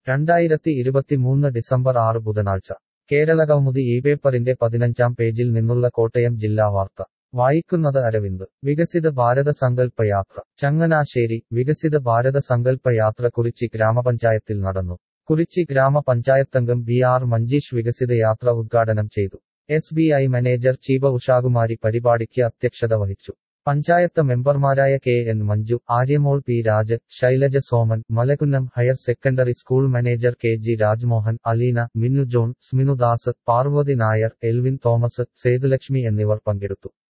രണ്ടായിരത്തി ഇരുപത്തിമൂന്ന് ഡിസംബർ ആറ് ബുധനാഴ്ച കേരള കൗമുദി ഈ പേപ്പറിന്റെ പതിനഞ്ചാം പേജിൽ നിന്നുള്ള കോട്ടയം ജില്ലാ വാർത്ത വായിക്കുന്നത് അരവിന്ദ് വികസിത ഭാരത സങ്കല്പ യാത്ര ചങ്ങനാശ്ശേരി വികസിത ഭാരത സങ്കല്പ യാത്ര കുറിച്ചി ഗ്രാമപഞ്ചായത്തിൽ നടന്നു കുറിച്ചി ഗ്രാമപഞ്ചായത്തംഗം ബി ആർ മഞ്ജീഷ് വികസിത യാത്ര ഉദ്ഘാടനം ചെയ്തു എസ് ബി ഐ മാനേജർ ചീബ ഉഷാകുമാരി പരിപാടിക്ക് അധ്യക്ഷത വഹിച്ചു പഞ്ചായത്ത് മെമ്പർമാരായ K N Manju Aryamol P Raj Shailaja Soman Malakunnam higher secondary school manager K G Rajmohan Aleena Minnu John Sminudas Parvathi Nair Elvin Thomas Sethulakshmi എന്നിവർ പങ്കെടുത്തു